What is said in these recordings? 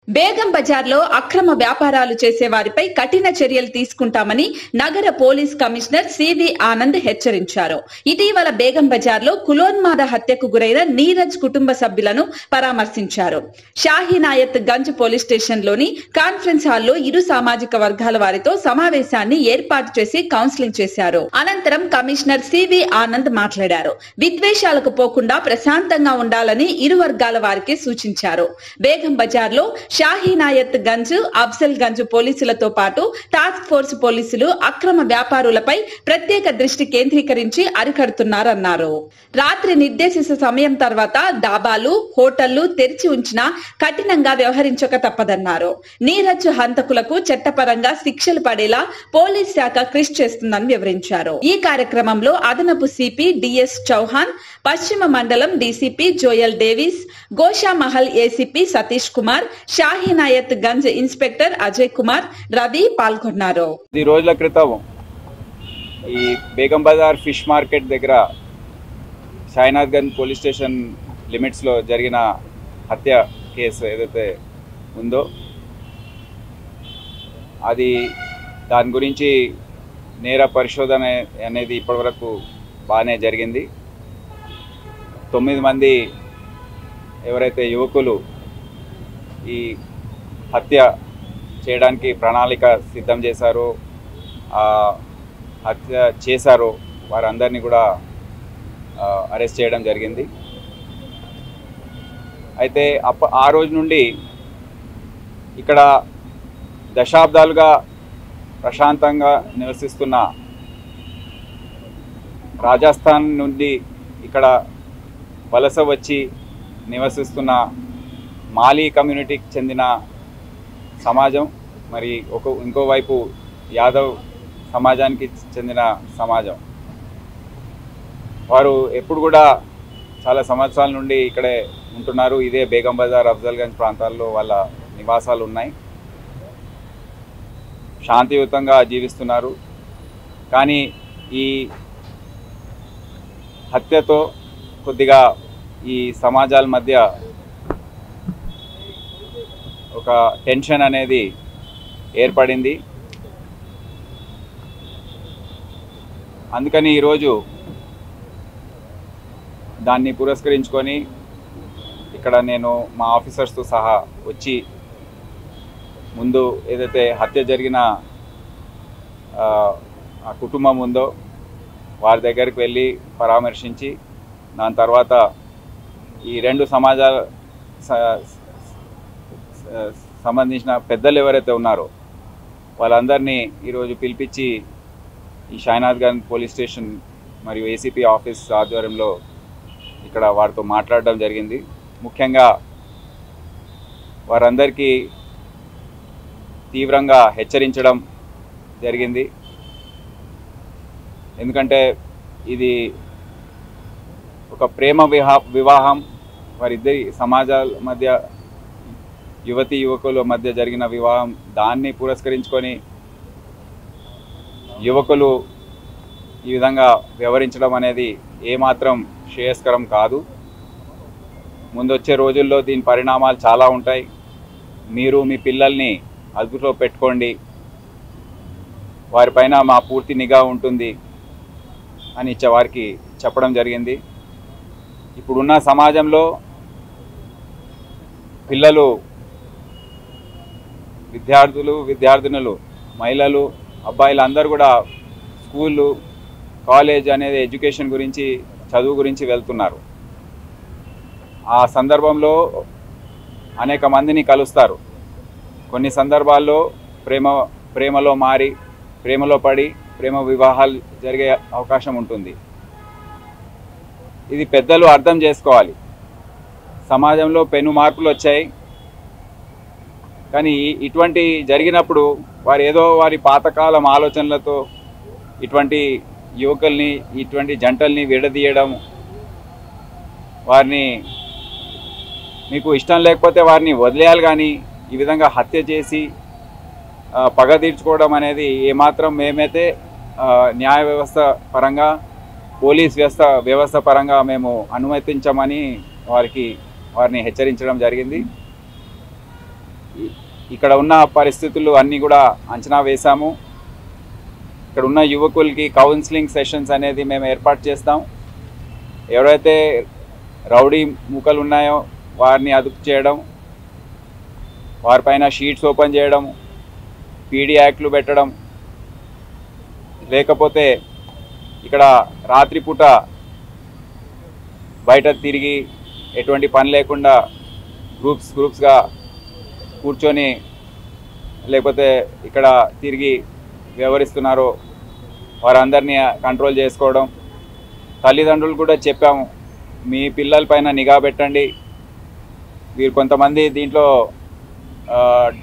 బేగం బజార్లో అక్రమ వ్యాపారాలు చేసే వారిపై కఠిన చర్యలు తీసుకుంటామని నగర పోలీస్ కమిషనర్ సివి ఆనంద్ హెచ్చరించారు ఇటీవల బేగం బజార్లో కులోన్మాద హత్యకు గురైన నీరజ్ కుటుంబ సభ్యులను పరామర్శించారు షాహీనాయత్ గంజ్ పోలీస్ స్టేషన్ లోని కాన్ఫరెన్స్ హాల్లో ఇరు సామాజిక వర్గాల వారితో సమావేశాన్ని ఏర్పాటు చేసి కౌన్సిలింగ్ చేశారు అనంతరం కమిషనర్ సివి ఆనంద్ మాట్లాడారు విద్వేషాలకు పోకుండా ప్రశాంతంగా ఉండాలని ఇరు వర్గాల వారికి సూచించారు బేగం బజార్ లో షాహీనాయత్ గంజ్ అఫ్జల్ గంజ్ పోలీసులతో పాటు టాస్క్ ఫోర్స్ పోలీసులు అక్రమ వ్యాపారులపై ప్రత్యేక దృష్టి కేంద్రీకరించి అరికడుతున్నారన్నారు రాత్రి నిర్దేశిత సమయం తర్వాత డాబాలు హోటళ్లు తెరిచి ఉంచినా కఠినంగా వ్యవహరించక తప్పదన్నారు నీరజ్ హంతకులకు చట్టపరంగా శిక్షలు పడేలా పోలీస్ శాఖ కృషి చేస్తుందని వివరించారు ఈ కార్యక్రమంలో అదనపు సిపి డిఎస్ చౌహాన్ పశ్చిమ మండలం DCP Joel Davis Gosha Mahal ACP Satish Kumar Shahinayat Gunj inspector Ajay Kumar Ravi పాల్గొన్నారు పది రోజుల క్రితం ఈ బేగం బజార్ ఫిష్ మార్కెట్ దగ్గర సాయినాథ్ గంజ్ పోలీస్ స్టేషన్ లిమిట్స్లో జరిగిన హత్య కేసు ఏదైతే ఉందో అది దాని గురించి నేర పరిశోధన అనేది ఇప్పటివరకు బాగానే జరిగింది తొమ్మిది మంది ఎవరైతే యువకులు ఈ హత్య చేయడానికి ప్రణాళిక సిద్ధం చేశారో ఆ హత్య చేశారో వారందరినీ కూడా ఆ, అరెస్ట్ చేయడం జరిగింది అయితే అప్ప ఆ రోజు నుండి ఇక్కడ దశాబ్దాలుగా ప్రశాంతంగా నివసిస్తున్న రాజస్థాన్ నుండి ఇక్కడ వలస వచ్చి నివసిస్తున్న మాలీ కమ్యూనిటీకి చెందిన సమాజం మరి ఒక ఇంకోవైపు యాదవ్ సమాజానికి చెందిన సమాజం వారు ఎప్పుడు కూడా చాలా సంవత్సరాల నుండి ఇక్కడే ఉంటున్నారు ఇదే బేగం బజార్ అఫ్జల్గంజ్ ప్రాంతాల్లో వాళ్ళ నివాసాలు ఉన్నాయి శాంతియుతంగా జీవిస్తున్నారు కానీ ఈ హత్యతో కొద్దిగా ఈ సమాజాల మధ్య ఒక టెన్షన్ అనేది ఏర్పడింది అందుకని ఈరోజు దాన్ని పురస్కరించుకొని ఇక్కడ నేను మా ఆఫీసర్స్తో సహా వచ్చి ముందు ఏదైతే హత్య జరిగిన ఆ, ఆ కుటుంబం ఉందో వారి దగ్గరికి వెళ్ళి పరామర్శించి దాని తర్వాత ఈ రెండు సమాజాల స- స- సంబంధించిన పెద్దలు ఎవరైతే ఉన్నారో వాళ్ళందరినీ ఈరోజు పిలిపించి ఈ షాయినాథ్ గంజ్ పోలీస్ స్టేషన్ మరియు ఏసీపీ ఆఫీస్ ఆధ్వర్యంలో ఇక్కడ వారితో మాట్లాడడం జరిగింది ముఖ్యంగా వారందరికీ తీవ్రంగా హెచ్చరించడం జరిగింది ఎందుకంటే ఇది ఒక ప్రేమ విహా వివాహం వారిద్దరి సమాజాల మధ్య యువతి యువకుల మధ్య జరిగిన వివాహం దాన్ని పురస్కరించుకొని యువకులు ఈ విధంగా వ్యవహరించడం అనేది ఏమాత్రం శ్రేయస్కరం కాదు ముందొచ్చే రోజుల్లో దీని పరిణామాలు చాలా ఉంటాయి మీరు మీ పిల్లల్ని అదుపులో పెట్టుకోండి వారిపైన మా పూర్తి నిఘా ఉంటుంది అని ఇచ్చే వారికి చెప్పడం జరిగింది ఇప్పుడున్న సమాజంలో పిల్లలు విద్యార్థులు విద్యార్థినులు మహిళలు అబ్బాయిలు అందరూ కూడా స్కూళ్ళు కాలేజ్ అనేది ఎడ్యుకేషన్ గురించి చదువు గురించి వెళ్తున్నారు ఆ సందర్భంలో అనేక మందిని కలుస్తారు కొన్ని సందర్భాల్లో ప్రేమ ప్రేమలో మారి ప్రేమలో పడి ప్రేమ వివాహాలు జరిగే అవకాశం ఉంటుంది ఇది పెద్దలు అర్థం చేసుకోవాలి సమాజంలో పెను మార్పులు వచ్చాయి కానీ ఇటువంటి జరిగినప్పుడు వారు ఏదో వారి పాతకాలం ఆలోచనలతో ఇటువంటి యువకుల్ని ఇటువంటి జంటల్ని విడదీయడం వారిని మీకు ఇష్టం లేకపోతే వారిని వదిలేయాలి కానీ ఈ విధంగా హత్య చేసి ఆ, పగ తీర్చుకోవడం అనేది ఏమాత్రం మేమైతే ఆ, న్యాయ వ్యవస్థ పరంగా పోలీస్ వ్యవస్థ వ్యవస్థ పరంగా మేము అనుమతించమని వారికి వారిని హెచ్చరించడం జరిగింది ఇ- ఇక్కడ ఉన్న పరిస్థితులు అన్నీ కూడా అంచనా వేశాము ఇక్కడ ఉన్న యువకులకి కౌన్సిలింగ్ సెషన్స్ అనేది మేము ఏర్పాటు చేస్తాం ఎవరైతే రౌడీ మూకలు ఉన్నాయో వారిని అదుపు చేయడం వారిపైన షీట్స్ ఓపెన్ చేయడం పీడీ యాక్ట్లు పెట్టడం లేకపోతే ఇక్కడ రాత్రిపూట బయట తిరిగి ఎటువంటి పని లేకుండా గ్రూప్స్ గ్రూప్స్గా కూర్చొని లేకపోతే ఇక్కడ తిరిగి వ్యవహరిస్తున్నారో వారందరినీ కంట్రోల్ చేసుకోవడం తల్లిదండ్రులు కూడా చెప్పాము మీ పిల్లలపైన నిఘా పెట్టండి వీరు కొంతమంది దీంట్లో ఆ,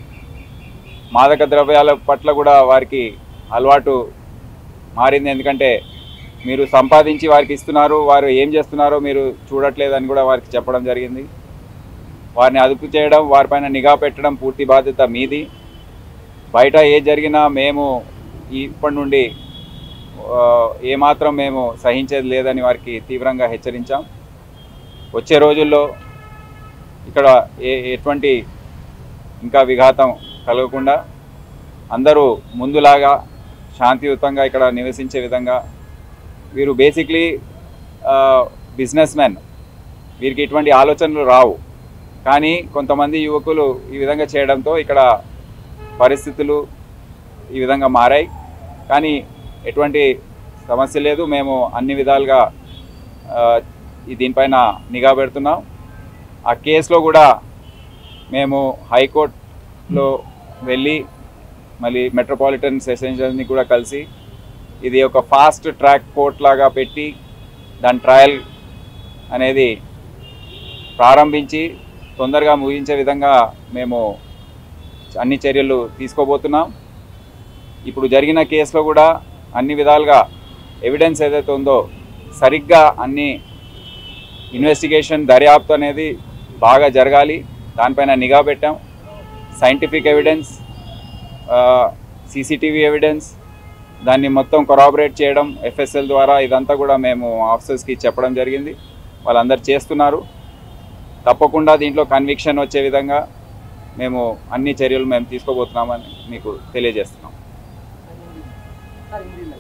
మాదక ద్రవ్యాల పట్ల కూడా వారికి అలవాటు మారింది ఎందుకంటే మీరు సంపాదించి వారికి ఇస్తున్నారు వారు ఏం చేస్తున్నారో మీరు చూడట్లేదని కూడా వారికి చెప్పడం జరిగింది వారిని అదుపు చేయడం వారిపైన నిఘా పెట్టడం పూర్తి బాధ్యత మీది బయట ఏ జరిగినా మేము ఇప్పటి నుండి ఆ, ఏమాత్రం మేము సహించేది లేదని వారికి తీవ్రంగా హెచ్చరించాం వచ్చే రోజుల్లో ఇక్కడ ఏ ఎటువంటి ఇంకా విఘాతం కలగకుండా అందరూ ముందులాగా శాంతియుతంగా ఇక్కడ నివసించే విధంగా వీరు బేసిక్లీ బిజినెస్ మెన్ వీరికి ఇటువంటి ఆలోచనలు రావు కానీ కొంతమంది యువకులు ఈ విధంగా చేయడంతో ఇక్కడ పరిస్థితులు ఈ విధంగా మారాయి కానీ ఎటువంటి సమస్య లేదు మేము అన్ని విధాలుగా ఆ, ఈ దీనిపైన నిఘా పెడుతున్నాం ఆ కేసులో కూడా మేము హైకోర్టులో వెళ్ళి మళ్ళీ మెట్రోపాలిటన్ సెషన్స్ని కూడా కలిసి ఇది ఒక ఫాస్ట్ ట్రాక్ కోర్ట్ లాగా పెట్టి దాని ట్రయల్ అనేది ప్రారంభించి తొందరగా ముగించే విధంగా మేము అన్ని చర్యలు తీసుకోబోతున్నాం ఇప్పుడు జరిగిన కేసులో కూడా అన్ని విధాలుగా ఎవిడెన్స్ ఏదైతే ఉందో సరిగ్గా అన్ని ఇన్వెస్టిగేషన్ దర్యాప్తు అనేది బాగా జరగాలి దానిపైన నిఘా పెట్టాం సైంటిఫిక్ ఎవిడెన్స్ సీసీటీవీ ఎవిడెన్స్ దాన్ని మొత్తం కొరాబరేట్ చేయడం ఎఫ్ఎస్ఎల్ ద్వారా ఇదంతా కూడా మేము ఆఫీసర్స్కి చెప్పడం జరిగింది వాళ్ళందరూ చేస్తున్నారు తప్పకుండా దీంట్లో కన్విక్షన్ వచ్చే విధంగా మేము అన్ని చర్యలు మేము తీసుకోబోతున్నామని మీకు తెలియజేస్తున్నాం